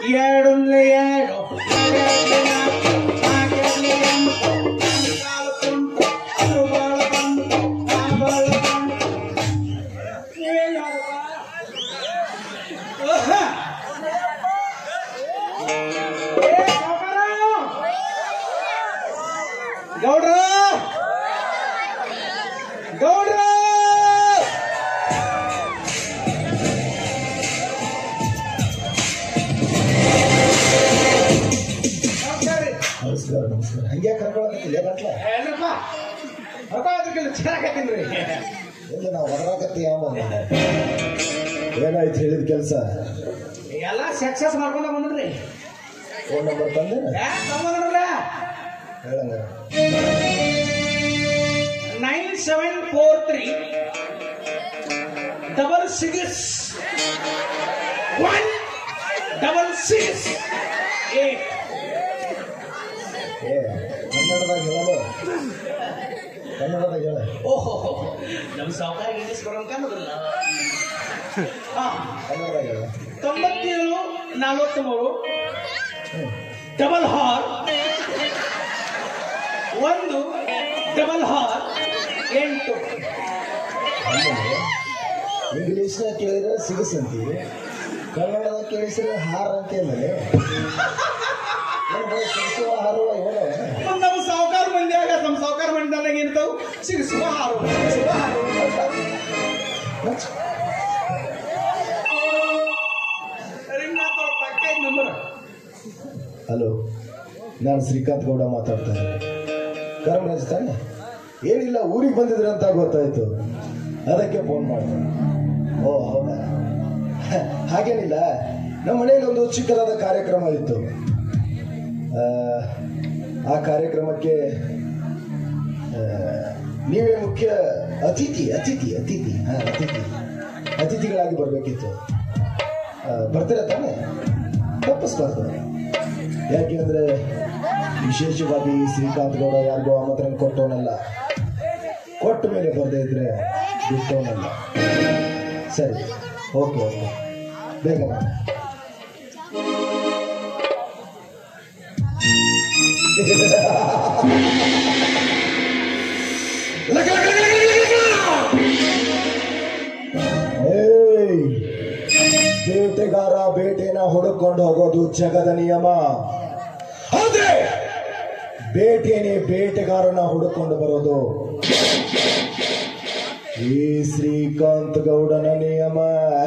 ಎರಡೊಂದ್ಲೆ ಎರಡು ಎರಡೆರಡ್ಲೆ ನಾಲ್ಕು, ನಾಲ್ಕೆರಡ್ಲೆ ಎಂಟು, ಕಾಲು ಕುಂಟು, ಅದು ಬಾಳ ಬಂತು, ಆ ಬಾಳ ಬಂತು. ನೀವೇ ಯಾರಪ್ಪ? ಆಹಾ. ಏ ಸಾವ್ಕಾರ! ಗೌಡ್ರ ಗೌಡ್ರ ನಮಸ್ಕಾರ ರೀ. ನಮಸ್ಕಾರ ನಮಸ್ಕಾರ ಹಂಗೆ ಕರ್ಕೊಳಕತ್ತಿಲ್ಲ ಗಂಟ್ಲ ಏನಪ್ಪ ಹೊರಕೋದ್ರಕ್ಕೆಲ್ಲ ಚೆನ್ನಾಗತ್ತೀನ್ರಿ ಎಲ್ಲ ನಾವು ಹೊರಕತ್ತಿ ಯಾವ ಏನಾಯ್ತು ಹೇಳಿದ ಕೆಲಸ ಎಲ್ಲ ಸಕ್ಸಸ್ ಮಾಡ್ಕೊಂಡ ಬಂದ್ರಿ ಫೋನ್ ನಂಬರ್ ತಂದೆ ತಗೊಂಡ್ರಲ್ಲ ಹೇಳಂಗ nine seven four three double six one double six eight ಏ ಕನ್ನಡದಾಗ ಹೇಳಲು ಕನ್ನಡದಾಗ ಹೇಳ ಓಹೋ ನಮ್ಮ ಸಾವುಕಾರ ಇಂಗ್ಲಿಷ್ ಬರೋಂಕ ಅನ್ನೋದಿಲ್ಲ ಹಾ ಕನ್ನಡದಾಗ ಹೇಳ ತೊಂಬತ್ತೇಳು ನಲವತ್ತ್ಮೂರು ಡಬಲ್ ಹಾರ್ ಒಂದು ಡಬಲ್ ಹಾರ್ ಎಂಟು ಇಂಗ್ಲೀಷ್ನಾಗ ಕೇಳಿದ್ರೆ ಸಿಗಸ್ ಅಂತೀವಿ ಕನ್ನಡದಾಗ ಕೇಳಿಸಿದ್ರೆ ಹಾರ ಅಂತ ಹೇಳಿ ಸಿಗಿಸುವ ಹಾರುವ ಇವನು ಮತ್ತ್ ನಮ್ಮ ಸಾವುಕಾರ ಮಂದಿಯಾಗ ನಮ್ಮ ಸಾವುಕಾರ ಮಂದಿದಾಗ ಏನಿರ್ತಾವು ಸಿಗಿಸುವ ಹಾರು ಸಿಗಿಸುವ ಹಾರು ರಿಂಗ್ ಆಗ್ತಾವ, ಪಕ್ಕ ಐತ್ ನಂಬರ್ ಹಲೋ ನಾನು ಶ್ರೀಕಾಂತ್ ಗೌಡ ಮಾತಾಡ್ತಾ ಇದ್ದೀನಿ ಕರ್ಮರಾಜ್ ತಾನೆ ಏನಿಲ್ಲ ಊರಿಗೆ ಬಂದಿದ್ರೆ ಅಂತ ಗೊತ್ತಾಯ್ತು ಅದಕ್ಕೆ ಫೋನ್ ಮಾಡಿದೆ ಓ ಹೌದಾ ಹಾಗೇನಿಲ್ಲ ನಮ್ಮ ಮನೆಯಲ್ಲಿ ಒಂದು ಚಿಕ್ಕದಾದ ಕಾರ್ಯಕ್ರಮ ಇತ್ತು ಆ, ಆ ಕಾರ್ಯಕ್ರಮಕ್ಕೆ ಆ, ನೀವೇ ಮುಖ್ಯ ಅತಿಥಿ ಅತಿಥಿ ಅತಿಥಿ ಹಾಂ ಅತಿಥಿ ಅತಿಥಿಗಳಾಗಿ ಬರಬೇಕಿತ್ತು ಬರ್ತೀರಾ ತಾನೆ ತಪ್ಪಿಸ್ಬಾರ್ದು ಯಾಕೆಂದ್ರೆ ವಿಶೇಷವಾಗಿ ಶ್ರೀಕಾಂತ್ ಗೌಡ ಯಾರಿಗೂ ಆಮಂತ್ರಣ ಕೊಟ್ಟವನಲ್ಲ ಕೊಟ್ಟ ಮೇಲೆ ಬರದೇ ಇದ್ರೆ ಬಿಟ್ಟವನಲ್ಲ ಸರಿ ಓಕೆ ಓಕೆ ಬೇಗ ಮಾಡಿ ಏಯ್! ಬೇಟೆಗಾರ ಬೇಟೆನ ಹುಡುಕೊಂಡು ಹೋಗೋದು ಜಗದ ನಿಯಮ ಆದ್ರೆ ಬೇಟೆನೇ ಬೇಟೆಗಾರನ ಹುಡುಕೊಂಡು ಬರೋದು ಈ ಶ್ರೀಕಾಂತ್ ಗೌಡನ ನಿಯಮ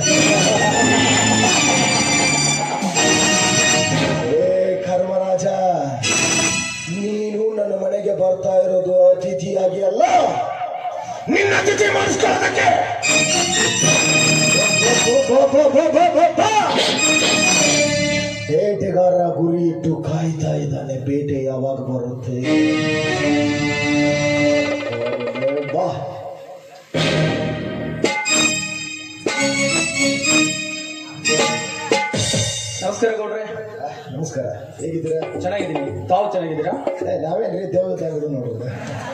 ಏ ಕರ್ಮರಾಜ ನೀನು ನನ್ನ ಮನೆಗೆ ಬರ್ತಾ ಇರೋದು ಅತಿಥಿಯಾಗಿ ಅಲ್ಲ ನಿನ್ನ ಅತಿಥಿ ಮಾಡಿಸ್ಕೊಳ್ಳೋದಕ್ಕೆ ಬೇಟೆಗಾರ ಗುರಿ ಇಟ್ಟು ಕಾಯ್ತಾ ಇದ್ದಾನೆ ಬೇಟೆ ಯಾವಾಗ ಬರುತ್ತೆ ಬಾ ನಮಸ್ಕಾರ ಗೌಡ್ರೆ ನಮಸ್ಕಾರ ಹೇಗಿದ್ದೀರಾ ಚೆನ್ನಾಗಿದ್ದೀನಿ ತಾವು ಚೆನ್ನಾಗಿದ್ದೀರಾ ಏ, ನಾವೇನ್ರಿ ದೇವತೆಗಳು ನೋಡೋದು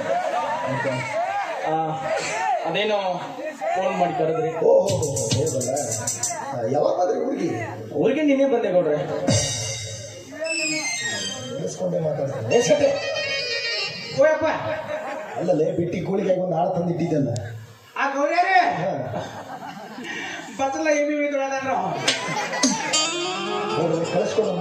ಆ, ಅದೇನೋ ಫೋನ್ ಮಾಡಿ ಕರೆದ್ರಿ ಓ ಹೋ ಹೋ, ಹೋ, ಹೌದಲ್ಲ ಆ, ಯಾವಾಗ ಬಂದ್ರಿ ಹುಡುಗಿ ಊರಿಗೆ ನಿನ್ನೆ ಬಂದೆ ಗೌಡ್ರೆ ನಿಲ್ಲಿಸ್ಕೊಂಡೇ ಮಾತಾಡ್ತಾರೆ ಏ, ಸತೆ. ಓಯಪ್ಪ ಅಲ್ಲಲ್ಲೇ ಬಿಟ್ಟಿ ಕೂಳಿಗೆ ಒಂದು ಆಳ ತಂದಿಟ್ಟಿದ್ದಲ್ಲ ಆ ಗೌರ್ಯಾರೇ ಹಾ. ಬಸಲ ಎಮ್ಮಿ ಬಿದ್ದೋಡದ್ರ ಹೋಗ್ರಿ, ಕಳಿಸ್ಕೊಡೋಣ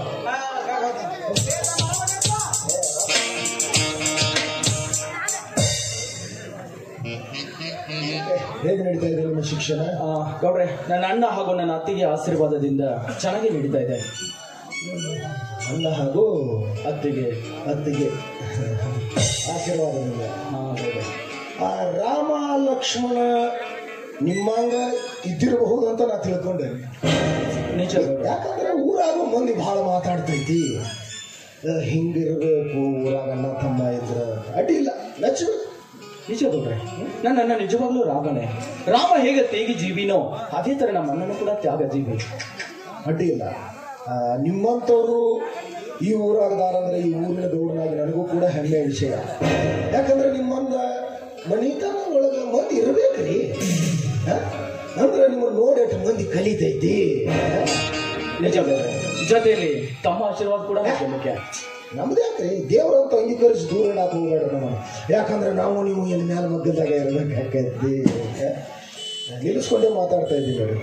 ಹೇಗೆ ನಡೀತಾ ಇದೆ ನಿಮ್ಮ ಶಿಕ್ಷಣ ಗೌಡ್ರೆ ನನ್ನ ಅಣ್ಣ ಹಾಗೂ ನನ್ನ ಅತ್ತಿಗೆ ಆಶೀರ್ವಾದದಿಂದ ಚೆನ್ನಾಗಿ ನಡೀತಾ ಇದೆ ಅಣ್ಣ ಹಾಗೂ ಅತ್ತಿಗೆ ಅತ್ತಿಗೆ ಆಶೀರ್ವಾದದಿಂದ ಹಾ ಗೌಡ್ರೆ ಆ ರಾಮ ಲಕ್ಷ್ಮಣ ನಿಮ್ಮಂಗ ಇದ್ದಿರಬಹುದು ಅಂತ ನಾ ತಿಳ್ಕೊಂಡೆ ನಿಜ ಗೌಡ್ರೆ ಯಾಕಂದ್ರೆ ಊರಾಗ ಮಂದಿ ಬಹಳ ಮಾತಾಡ್ತೈತಿ ಆ, ಹಿಂಗಿರ್ಬೇಕು ಊರಾಗ ಅಣ್ಣ ತಮ್ಮ ಇದ್ರ ಅಡ್ಡಿಲ್ಲ ನಚ್ಚಬೇಕು ನಿಜ ಗೌಡ್ರೆ ನನ್ನ ಅಣ್ಣ ನಿಜವಾಗ್ಲೂ ರಾಮನೇ ರಾಮ ಹೇಗೆ ತೇಗಿ ಜೀವಿನೋ ಅದೇ ತರ ನಮ್ಮ ಅಣ್ಣನೂ ಕೂಡ ತ್ಯಾಗ ಜೀವಿ ಅಡ್ಡಿ ಇಲ್ಲ ಆ, ನಿಮ್ಮಂಥವ್ರು ಈ ಊರಾಗದಾರಂದ್ರೆ ಈ ಊರಿನ ಗೌಡನಾಗಿ ನನಗೂ ಕೂಡ ಹೆಮ್ಮೆ ವಿಷಯ ಯಾಕಂದ್ರೆ ನಿಮ್ಮಂದ ಮನಿತನ ಒಳಗ ಮಂದಿ ಇರ್ಬೇಕ್ರಿ ಆ? ಅಂದ್ರೆ ನಿಮ್ಮನ್ನ ನೋಡೇಟ್ ಮಂದಿ ಕಲಿತೈತಿ ಆ? ನಿಜ ಗೌಡ್ರೆ ಜೊತೆಯಲ್ಲಿ ತಮ್ಮ ಆಶೀರ್ವಾದ ಕೂಡ ಮುಖ್ಯ ಮುಖ್ಯ ನಮ್ದು ಯಾಕ್ರಿ ದೇವ್ರಂತ ಅಂಗೀಕರಿಸಿ ದೂರ ಇಡಾಕ ಹೋಗ್ಬೇಡ ನಾವು ಯಾಕಂದ್ರೆ ನಾವು ನೀವು ಎಲ್ಲಿ ಮೇಲೆ ಮಗ್ಗದಾಗ ಇರಬೇಕಾಗೈತಿ ನಿಲ್ಲಿಸ್ಕೊಂಡೇ ಮಾತಾಡ್ತಾ ಇದ್ದೀವಿ ನೋಡಿ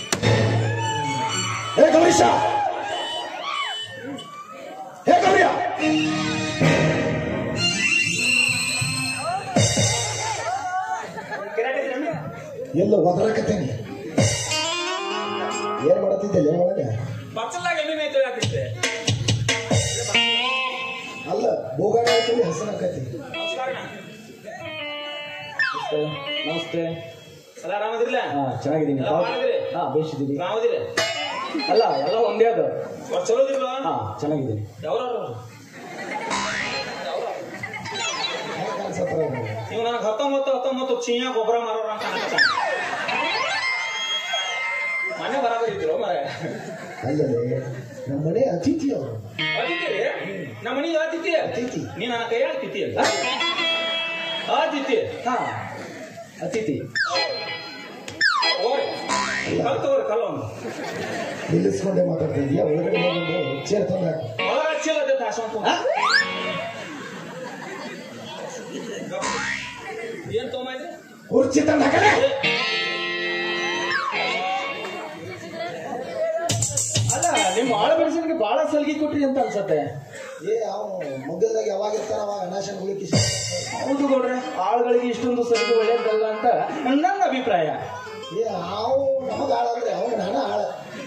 ಹೇ ಗೌರೀಶ ಹೇ ಗೌರಿಯ ಎಲ್ಲ ಒದರಾಕತ್ತೇನೆ ಏನ್ ಮಾಡತ್ತಿದ್ದೆ ಒಳಗೆ ಬಚ್ಚಲಾಗ ಎಮ್ಮೆ ಮೇಯ್ತೇವೆ ಹಾಕಿದ್ದೆ ಅಲ್ಲ ಬೋಗಾಡ ಆಯ್ತು ಹಸನಾಕತಿ ನಮಸ್ತೆ ನಮಸ್ತೆ ಅಲ್ಲ ಆರಾಮದಿರ್ಲ ಹಾ ಚೆನ್ನಾಗಿದ್ದೀನಿ ಎಲ್ಲ ಮಾಡಿದ್ರಿ? ಹಾ ಬೇಯಿಸಿದ್ದೀನಿ ಆರಾಮದಿರಿ ಅಲ್ಲ ಎಲ್ಲ ಒಂದೇ ಅದು ಒಟ್ಟು ಚಲೋದಿರ್ಲ ಹಾ ಚೆನ್ನಾಗಿದ್ದೀನಿ ಯಾವ್ರವ್ರು ಹೆಂಗ್ ಕಾಣ್ಸತ್ರ ಅವ್ರು? ನೀವು ನನಗೆ ಹತ್ತೊಂಬತ್ತು ಹತ್ತೊಂಬತ್ತು ಚಿಯ್ಯ ಗೊಬ್ಬರ ಮಾರೋರ ಅಂತ ಅನ್ಕತ್ತ ಮನೆ ಬರಾಬರಿದ್ರು ಮರ ಅಲ್ಲದೆ ನಮ್ಮ ಮನೆ ಅತಿಥಿ ಅವರು ಅತಿಥಿ ರೀ ನಮ್ಮ ಮನೆ ಅತಿಥಿ ಅತಿಥಿ. ನೀ ನನ್ನ ಕೈಯಾಗ ತಿಥಿ ಅಲ್ಲ ಅತಿಥಿ ಹಾ ಅತಿಥಿ ಓರಿ ಕಲ್ ತಗೋರಿ ಕಲ್ಲು ಒಂದು ನಿಲ್ಲಿಸ್ಕೊಂಡೇ ಮಾತಾಡ್ತಾ ಇದೀಯಾ ಒಳಗಡೆ ಬಂದು ಚೇರ್ ತಂದ ಒಳಗ ಚೀಲ ಜೊತೆ ಹಾಸ್ಕೊಂತ ಏನ್ ತೊಗೊಂಬಂದ್ರಿ ಕುರ್ಚಿ ತಂದ ಹಾಕಲೆ ಅಲ್ಲ ನಿಮ್ಮ ಆಳ ಬೆಳೆಸಲಿಕ್ಕೆ ಬಹಳ ಸಲಿಗೆ ಕೊಟ್ರಿ ಅಂತ ಅನ್ಸತ್ತೆ ಏ ಅವ ಮಗ್ಗದಾಗ ಯಾವಾಗ ಇರ್ತಾನ ಅವಾಗ ಅನಾಶನ್ ಗುಳಿಕೆ ಹೌದು ಗೌಡ್ರೆ ಆಳುಗಳಿಗೆ ಇಷ್ಟೊಂದು ಸಲಿಗೆ ಒಳ್ಳೇದಲ್ಲ ಅಂತ ನನ್ನ ಅಭಿಪ್ರಾಯ ಏ ಅವು ನಮಗ ಆಳ ಅಂದ್ರೆ ಅವಾಗ ನಾನ ಆಳ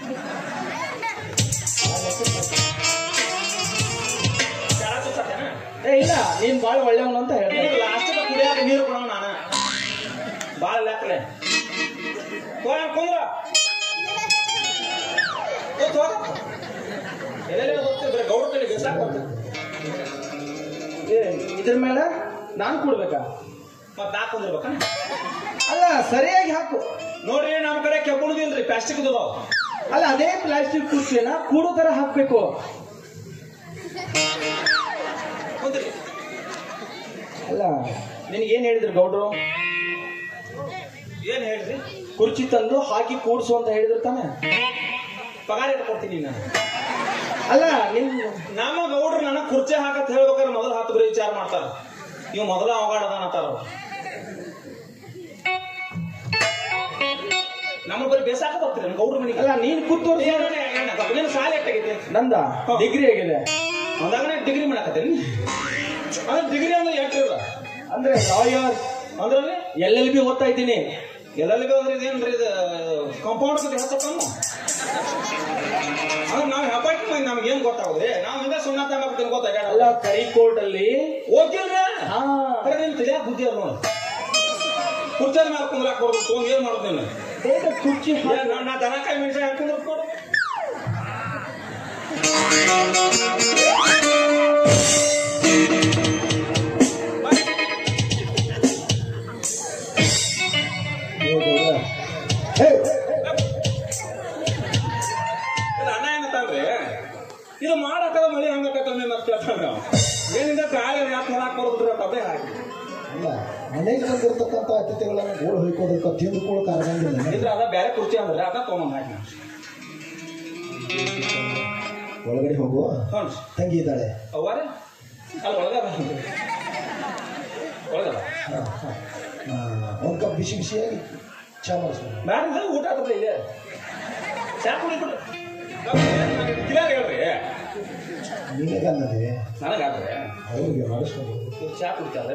ಜಳ ಚುಚ್ಚಾತೇನ? ಏ ಇಲ್ಲ ನೀನ್ ಬಾಳ ಒಳ್ಳೆಯವನು ಅಂತ ಹೇಳ್ದೆ ನಿನಗೆ ಲಾಸ್ಟ್ ಕುಡಿಯಾಕ ನೀರು ಕೊಡವ ನಾನ ಬಾಳ ಲೆಕ್ಕಲೆ ಹೋಗ ಕುಂದ್ರ ಎಲ್ಲೆಲ್ಲ ಹೋಗ್ತೀವಿ ಬರೀ ಗೌಡ ಕಡೆ ಬೇಸಾಕ ಬರ್ತದೆ ಏ ಇದ್ರ ಮೇಲೆ ನಾನು ಕೊಡ್ಬೇಕಾ ಮತ್ ನಾ ಕುಂದಿರ್ಬೇಕ ಅಲ್ಲ ಸರಿಯಾಗಿ ಹಾಕು ನೋಡ್ರಿ ನಮ್ಮ ಕಡೆ ಕೆಬ್ಬುಣದಿಲ್ರಿ ಪ್ಲಾಸ್ಟಿಕ್ ಅದಾವ ಅಲ್ಲ ಅದೇ ಪ್ಲಾಸ್ಟಿಕ್ ಕುರ್ಚಿನ ಕೂಡೋ ತರ ಹಾಕ್ಬೇಕು ಕುಂದ್ರಿ ಅಲ್ಲ ನಿನಗೆ ಏನ್ ಹೇಳಿದ್ರು ಗೌಡ್ರು ಏನ್ ಹೇಳ್ರಿ ಕುರ್ಚಿ ತಂದು ಹಾಕಿ ಕೂಡ್ಸು ಅಂತ ಹೇಳಿದ್ರು ತಾನೆ ಪಗಾರ ಎಷ್ಟ್ ಕೊಡ್ತೀನಿ ನಾನು ಅಲ್ಲ ನಿನ್ ನಮ್ಮ ಗೌಡ್ರು ನನ್ನ ಕುರ್ಚಿ ಹಾಕತ್ ಹೇಳ್ಬೇಕಾದ್ರೆ ಮೊದಲು ಹತ್ತು ಬರೀ ವಿಚಾರ ಮಾಡ್ತಾರ ಇವ್ ಮೊದಲ ಅವಗಾಡ ಅದಾನ ಅಂತಾರ ಅವ್ರು. ನಮ್ಮ ಬರೀ ಬೇಸಾಕ ಬರ್ತೀರಿ ನಮ್ಮ ಗೌಡ್ರ ಮನೆಗೆ ಅಲ್ಲ ನೀನ್ ಕೂತೋರ್ಸ ನೀನು ಸಾಲ ಎಷ್ಟಾಗೈತಿ ನಂದ ಡಿಗ್ರಿ ಆಗಿದೆ ಅಂದಾಗ ಡಿಗ್ರಿ ಮಾಡಕತ್ತೀನಿ ಅಂದ್ರೆ ಡಿಗ್ರಿ ಅಂದ್ರೆ ಎಷ್ಟು ಇರ ಅಂದ್ರೆ ಲಾಯರ್ ಅಂದ್ರಲ್ಲಿ ಎಲ್ ಎಲ್ ಬಿ ಓದ್ತಾ ಇದ್ದೀನಿ ಎಲ್ಲೆಲ್ಲಿ ಅಂದ್ರೆ ಇದೇನ್ರಿ ಇದು ಕಾಂಪೌಂಡ್ ಬಗ್ಗೆ ಹೆಚ್ಚ ಕಮ್ಮು ಅಂದ್ರೆ ನಾವು ಹೆಬ್ಬಟ್ಟಿ ಮಂದಿ ನಮ್ಗೆ ಏನ್ ಗೊತ್ತಾಗುದ್ರಿ ನಾವು ಹಿಂದೆ ಸುಣ್ಣ ತಗೊಂಡ್ ಅಲ್ಲ ಗೊತ್ತಾಗಲ್ಲ ಕೈ ಕೋರ್ಟ್ ಅಲ್ಲಿ ಓದ್ತಿಲ್ರ ಹಾ ಅರೆ ನಿನ್ ತಲೆಯಾಗ ಬುದ್ಧಿ ಅದ ನೋಡು ಕುರ್ಚದ ಮೇಲೆ ಕುಂದ್ರಾಕ್ ಬರೋದು ತೊಗೊಂಡ್ ಏನ್ ಮಾಡೋದು ನೀನು ಬೇಗ ಕುರ್ಚಿ ಏ, ಹಾಕು. ನಾ- ನಾ ದನ ಕಾಯಿ ಮೆಣಸಿನ ಹಾಕಿದ್ರೆ ಕೊಡು ಹೇ ಇದು ಅಣ್ಣ ಏನಂತಾನ್ರಿ ಇದು ಮಾಡಕ್ಕದ ಮಳಿ ಹಂಗಕ್ಕ ಮತ್ತೆ ಕೇಳ್ತಾನೆ ನಾವು ಏನಿಂದ ಕಾಯಿ ಯಾಕೆ ಹೊರಾಕ್ ಬರೋದ್ರಿ ಅಂತ ಅದೇ ಹಾಕಿ ಅಲ್ಲ ಮನೆಗೆ ಬಂದಿರ್ತಕ್ಕಂಥ ಅತಿಥಿಗಳನ್ನ ಗೋಳು ಹೊಯ್ಕೋದಕ್ಕ ತಿಂದುಕೊಳ್ಳೋಕೆ ಆಗಂಗಿಲ್ಲ ಇದ್ರ ಅದ ಬೇರೆ ಕುರ್ಚಿ ಅಂದ್ರೆ ಅದ ತೊಗೊಂಡ್ ಹಾಕಿ ನಾ ಒಳಗಡೆ ಹೋಗು ಹ್ಞೂ ತಂಗಿ ಇದ್ದಾಳೆ ಅವ್ವಾರ ಅಲ್ಲಿ ಒಳಗದ ಒಳಗದ ಒಂದು ಕಪ್ ಬಿಸಿ ಬಿಸಿಯಾಗಿ ಚಾ ಮಾಡಿಸ್ಬೋದು ಬ್ಯಾಡ ಊಟ ಆತದ ಇದೆ ಚಾ ಕುಡಿಬಿಡ್ರಿ ಕಿಲಾರ ಹೇಳ್ರಿ ನಿನಗಲ್ಲದೆ ನನಗಾದ್ರೆ ಅವ್ರಿಗೆ ಮಾಡಿಸ್ಬೋದು ಇವ್ರು ಚಾ ಕುಡಿತಾರೆ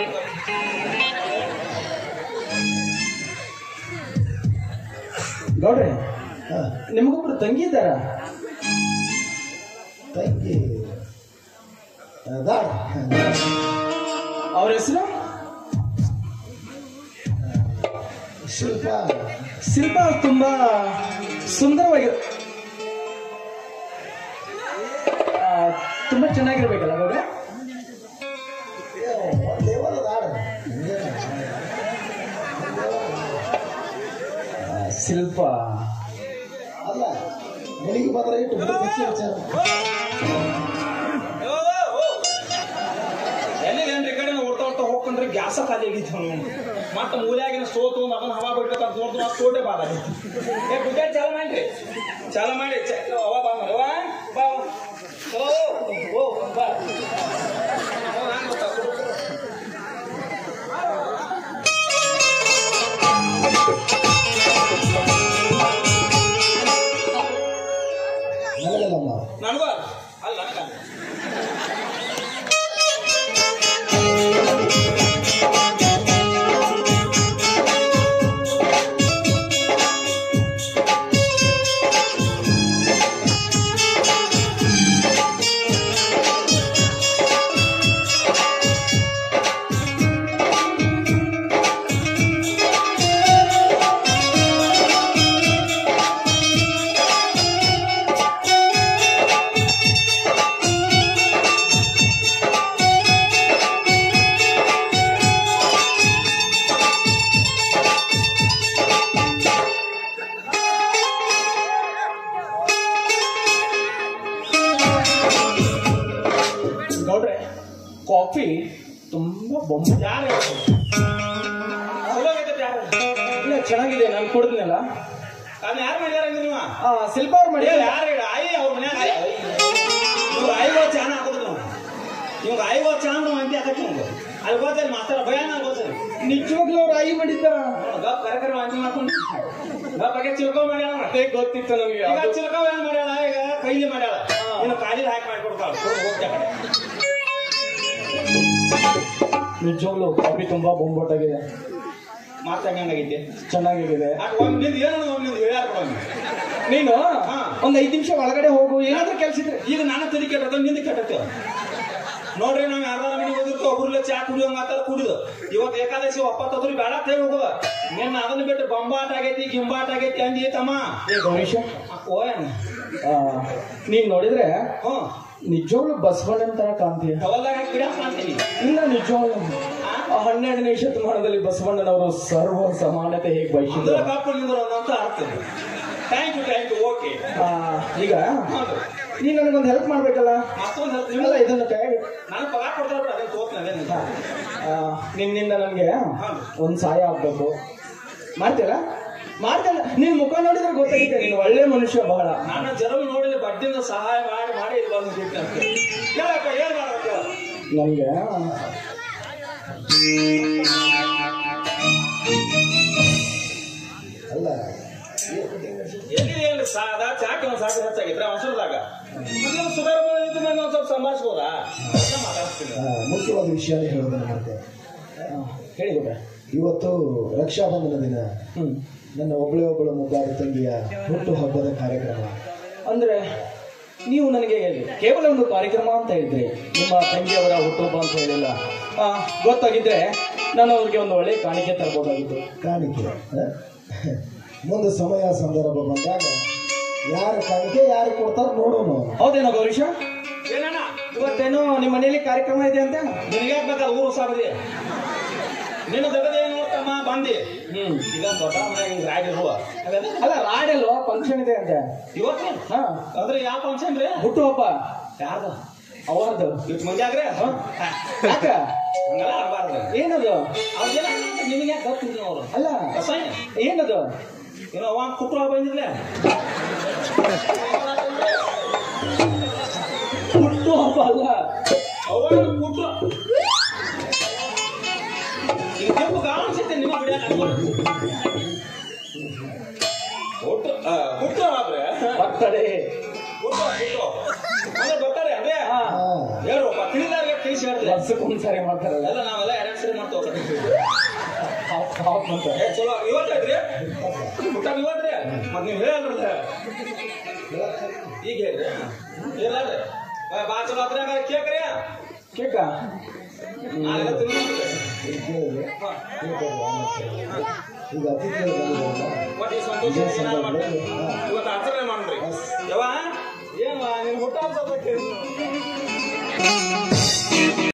ಗೌಡ್ರೆ ಹಾ ನಿಮಗೊಬ್ರು ತಂಗಿ ಇದ್ದಾರ ತಂಗಿ ದಾಡ ಅವ್ರ ಹೆಸರು ಶಿಲ್ಪ ಶಿಲ್ಪ ತುಂಬಾ ಸುಂದರವಾಗಿ ಆ, ತುಂಬಾ ಚೆನ್ನಾಗಿರ್ಬೇಕಲ್ಲ ಗೌಡ್ರೆ ಲೇವಲ್ ದಾಡ ಆ, ಶಿಲ್ಪ ಅಲ್ಲ ಮನೆಗೆ ಬಂದ್ರೆ ಇಟ್ಟು ಬಿಚ್ಚಿ ವಿಚಾರ ಎಲ್ಲಿಗೇನ್ರಿ ಈ ಕಡೆ ಓಡ್ತಾ ಓಡ್ತಾ ಹೋಗ್ಕ ಹೋಗ್ಕೊಂಡ್ರೆ ಗ್ಯಾಸ ಖಾಲಿ ಆಗಿತ್ತು ಅವನು ಮತ್ತೆ ಮೂಲ್ಯಾಗಿನ ಸೋತು ಅದನ್ನ ಹವಾ ಬಿಡ್ಬೇಕಂತ ನೋಡಿದ್ರು ಅದು ತೋಟೆ ಬಾದ ಏ ಗುಡ್ಡಾಡ್ ಚಾಲ ಮಾಡ್ರಿ ಚಾಲ ಮಾಡಿ ಚ- ಅವ ಬಾ ಮಾಡು, ಅವ ಬಾ ಅವ. ಚಲೋ ಓ ಬಾ ಅವ ಹಂಗ್ ಗೊತ್ತಾ? ನನಗಲ್ಲಮ್ಮ ನನಗೂ ಅಲ್ಲ ಅಲ್ಲ ನನಗಲ್ಲ ನೋಡ್ರೆ ಕಾಫಿ ತುಂಬಾ ಬೊಂಬ ಯಾರು ಹೇಳ್ತಾರೆ? ಚಲೋ ಆಗೈತೆ ಯಾರು ಇಲ್ಲ ಚೆನ್ನಾಗಿದೆ ನಾನು ಕುಡಿದ್ನಲ್ಲ ಅದನ್ನ ಯಾರು ಮಾಡ್ಯಾರ ಅಂದ್ರಿ ನೀವು ಆ ಶಿಲ್ಪ ಅವ್ರು ಮಾಡಿ ಯಾರು ಹೇಳಿ ಆಯಿ ಅವ್ರ ಮನ್ಯಾಗ ಇವ್ರು ಆಯ್ಗೋ ಚಾನ ಹಾಕೋದು ನಾವು ಇವಾಗ ಆಯ್ಗೋ ಚಾನ ಮಂದಿ ಹಾಕಕ್ಕೆ ನಮ್ಗೆ ಅಲ್ಲಿ ಗೊತ್ತಲ್ಲಿ ಮಾತಾಡ ಭಯ ನಾನು ಗೊತ್ತಲ್ಲಿ ನಿಜವಾಗ್ಲೂ ಅವ್ರು ಆಯಿ ಮಾಡಿದ್ದ ಗಪ್ ಕರೆ ಕರೆ ವಾಂತಿ ಮಾಡ್ಕೊಂಡು ಗಪ್ ಹಾಗೆ ಚಿಲ್ಕೋ ಮಾಡ್ಯಾಳ ಅದೇ ಗೊತ್ತಿತ್ತು ನನಗೆ ಈಗ ಚಿಲ್ಕೋ ಏನ್ ಮಾಡ್ಯಾಳ ಈಗ ಕೈಲಿ ಮಾಡ್ಯಾಳ ಇನ್ನು ಕಾಲಿ ಹಾಕಿ ಮಾಡ್ಕೊಡ್ತಾಳ ಹೋಗ್ತಾ ಕಡೆ ನಿಜವಾಗ್ಲೂ ಕಾಫಿ ತುಂಬಾ ಬೊಂಬೊಟ್ಟಾಗಿದೆ ಮಾತಾಡಂಗಾಗೈತೆ ಚೆನ್ನಾಗಿದೆ ಅಟ್ ಒಮ್ಮೆ ನಿಂದು ಏನೋ ಒಮ್ಮೆ ನಿಂದು ಹೇಳ್ಯಾರ ಕೊಡೋಣ ನೀನು ಹಾ. ಒಂದ್ ಐದ್ ನಿಮಿಷ ಒಳಗಡೆ ಹೋಗು ಏನಾದ್ರೂ ಕೆಲ್ಸ ಇದ್ರೆ ಈಗ ನಾನು ತಲೆ ಕೆಟ್ಟದ ನಿಂದ ಕೆಟ್ಟತ್ತೆ ನೋಡ್ರಿ ನಾವ್ ಯಾರ್ದಾರ ಮನೆಗೆ ಹೋಗಿರ್ತೀವಿ ಒಬ್ರಲ್ಲೇ ಚಾ ಕುಡಿಯೋಂಗ ಆತರ ಕುಡಿದು ಇವತ್ತು ಏಕಾದಶಿ ಒಪ್ಪತ್ತದ್ರಿ ಬೇಡ ಅಂತ ಹೇಳಿ ಹೋಗೋದ ನಿನ್ನ ಅದನ್ನ ಬಿಟ್ಟು ಬೊಂಬಾಟ ಆಗೈತಿ ಗಿಂಬಾಟ ಆಗೈತಿ ಅಂದಿ ತಮ್ಮ ಏ ಗೌರೀಶ ಓಯನ್ ಆ, ನೀನ್ ನೋಡಿದ್ರೆ ಹ್ಮ್ ನಿಜವಾಗ್ಲೂ ಬಸವಣ್ಣನ ತರ ಕಾಣ್ತೀಯ ಟವಲ್ದಾಗ ಹಾಕಿ ಬಿಡಕ್ ಅಂತೀನಿ ಇಲ್ಲ ನಿಜವಾಗ್ಲೂ ಆ ಹನ್ನೆರಡನೇ ಶತಮಾನದಲ್ಲಿ ಬಸವಣ್ಣನವರು ಸರ್ವ ಸಮಾನತೆ ಹೇಗೆ ಅಂದ್ರೆ ಬಯಸಿದ್ರು ಕಪ್ಪು ನಿಂದ್ರು ಅಂತ ಅರ್ಥ thank you thank you okay ಆ, ಈಗ ನೀನ್ ನನಗೊಂದು ಹೆಲ್ಪ್ ಮಾಡ್ಬೇಕಲ್ಲ ಮತ್ತೊಂದು ಹೇಳ್ತೀನಿ ಇಲ್ಲ ಇದನ್ನ ಕೈ ನಾನು ಪಗಾರ ಕೊಡ್ತಾರೆ ಬಿಡು ಅದೇನು ತೋರ್ತೀನಿ ಅದೇನು ಆ, ನಿನ್ನಿಂದ ನನ್ಗೆ ಒಂದ್ ಸಹಾಯ ಆಗ್ಬೇಕು ಮಾಡ್ತೀರಾ ಮಾಡ್ತಲ್ಲ ನಿನ್ ಮುಖ ನೋಡಿದ್ರೆ ಗೊತ್ತಾಗುತ್ತೆ ನೀನು ಒಳ್ಳೆ ಮನುಷ್ಯ ಬಹಳ ನಾನು ಜರವು ನೋಡಿದ್ರೆ ಬಡ್ಡಿಯಿಂದ ಸಹಾಯ ಮಾಡಿ ಮಾಡಿ ಇದು ಬಂದು ಬಿಟ್ಟಂತೆ ಹೇಳಪ್ಪ ಏನ್ ಮಾಡ್ಬೇಕು ನನ್ಗೆ ಅಲ್ಲ ಎಲ್ಲಿ ಹೇಳಿ ಸಾದ ಚಾಕಿ ಒಂದು ಸಾಕು ಹೆಚ್ಚಾಗಿದ್ರೆ ಅವಸರದಾಗ ಮತ್ತೆ ಸುಧಾರ ಇದ್ದು ನಾನು ಒಂದು ಸ್ವಲ್ಪ ಸಂಭಾಷಿಸ್ಬೋದಾ ಅಂತ ಮಾತಾಡ್ತೀನಿ ಆ, ಮುಖ್ಯವಾದ ವಿಷಯನೇ ಹೇಳೋದನ್ನ ಮತ್ತೆ ಆ, ಹೇಳಿ ಗೊತ್ತ ಇವತ್ತು ರಕ್ಷಾಬಂಧನ ದಿನ ಹ್ಮ್ ನನ್ನ ಒಬ್ಬಳೆ ಒಬ್ಬಳ ಮುದ್ದಾದ ತಂಗಿಯ ಹುಟ್ಟು ಹಬ್ಬದ ಕಾರ್ಯಕ್ರಮ ಅಂದ್ರೆ ನೀವು ನನಗೆ ಕೇವಲ ಒಂದು ಕಾರ್ಯಕ್ರಮ ಅಂತ ಹೇಳಿದ್ರಿ ನಿಮ್ಮ ತಂಗಿಯವರ ಹುಟ್ಟುಹಬ್ಬ ಅಂತ ಹೇಳಿಲ್ಲ ಆ, ಗೊತ್ತಾಗಿದ್ರೆ ನಾನು ಅವ್ರಿಗೆ ಒಂದು ಒಳ್ಳೆ ಕಾಣಿಕೆ ತರಬಹುದಾಗಿತ್ತು ಕಾಣಿಕೆ ಆ? ಮುಂದೆ ಸಮಯ ಸಂದರ್ಭ ಬಂದಾಗ ಯಾರ ಕಾಣಿಕೆ ಯಾರು ಕೊಡ್ತಾರ ನೋಡೋಣ ಹೌದೇನೋ ಗೌರೀಶ ಏನಣ್ಣ ಇವತ್ತೇನೋ ನಿಮ್ಮ ಮನೆಯಲ್ಲಿ ಕಾರ್ಯಕ್ರಮ ಇದೆ ಅಂತ ನಿನಗೆ ಬೇಕಾದ ಊರು ಸಾಬದಿ ನಿನ್ನ ಜಗದೇ ನೋಡ್ತಮ್ಮ ಬಂದಿ ಹ್ಮ್ ಈಗ ದೊಡ್ಡ ಮನೆಯಾಗ ಹಿಂಗ್ ರಾಗಿ ಇರುವ ಅಲ್ಲ ರಾಡಲ್ಲೋ ಫಂಕ್ಷನ್ ಇದೆ ಅಂತೆ ಇವತ್ತು ಹಾ ಅಂದ್ರೆ ಯಾವ ಫಂಕ್ಷನ್ ರೀ ಹುಟ್ಟುಹಬ್ಬ ಯಾರ್ದು ಅವರದ್ದು ಇಷ್ಟು ಮಂದಿ ಆಗ್ರೆ ಯಾಕ ಹಂಗಲ್ಲ ಅನ್ಬಾರ್ದು ಏನದು ಅವ್ರಿಗೆಲ್ಲ ನಿಮಗೆ ಯಾಕೆ ಗೊತ್ತಿದ್ರು ಅವರು ಅಲ್ಲ ರಸಾಯನ ಏನದು ಏನೋ ಅವ ಕುಟ್ರ ಬಂದಿರ್ಲೆ ಹುಟ್ಟುಹಬ್ಬ ಅಲ್ಲ ಅವಾಗ ಕುಟ್ರ ಈಗ ಕೆಂಪು ಗಾಳ ಅನ್ಸುತ್ತೆ ನಿಮ್ಮ ಬಿಡಿಯಾಕ ಒಟ್ಟು ಕುಟ್ರ ಆದ್ರೆ ಬರ್ತಡೆ ಕುಟ್ರ ಕುಟ್ರ ಅಂದ್ರೆ ಬರ್ತಾರೆ ಅಂದ್ರೆ ಹಾ ಹಾ ಹೇಳ್ರಪ್ಪ ತಿಳಿದಾರ್ಗೆ ತಿಳಿಸಿ ಹೇಳ್ತಾರೆ ವರ್ಷಕ್ಕೊಂದ್ಸರಿ ಮಾಡ್ತಾರಲ್ಲ ಎಲ್ಲ ನಾವೆಲ್ಲ ಎರಡು ಸರಿ ಮಾಡ್ತೇವೆ ಹಾಫ್ ಹಾಫ್ ಅಂತ ಏ ಚಲೋ ಇವತ್ತೈತ್ರಿ ಊಟ ಇವತ್ರಿ ಮತ್ ನೀವು ಹೇಳ್ರಲ್ಲ ಈಗ ಹೇಳ್ರಿ ಇಲ್ಲ ರೀ ಬಾ ಚಲೋ ಹತ್ರ ಕೇಕ್ ರೀ ಕೇಕ ನಾಳೆಲ್ಲ ತಿನ್ನಿಸ್ರಿ. ಇದು ಕೇಳಿದ್ರೆ ಈಗ ಅತಿಥಿಗಳು ಬಂದಿದ್ದಾರಲ್ಲ ಒಟ್ಟು ಈ ಸಂತೋಷ ಏನಾದ್ರು ಮಾಡ್ತೇನೆ ಇವತ್ತು ಆಚರಣೆ ಮಾಡ್ರಿ ಯಾವ ಏನ್ ನಿನ್ ಹುಟ್ಟ ಹಬ್ಬ ಕೇಳಿ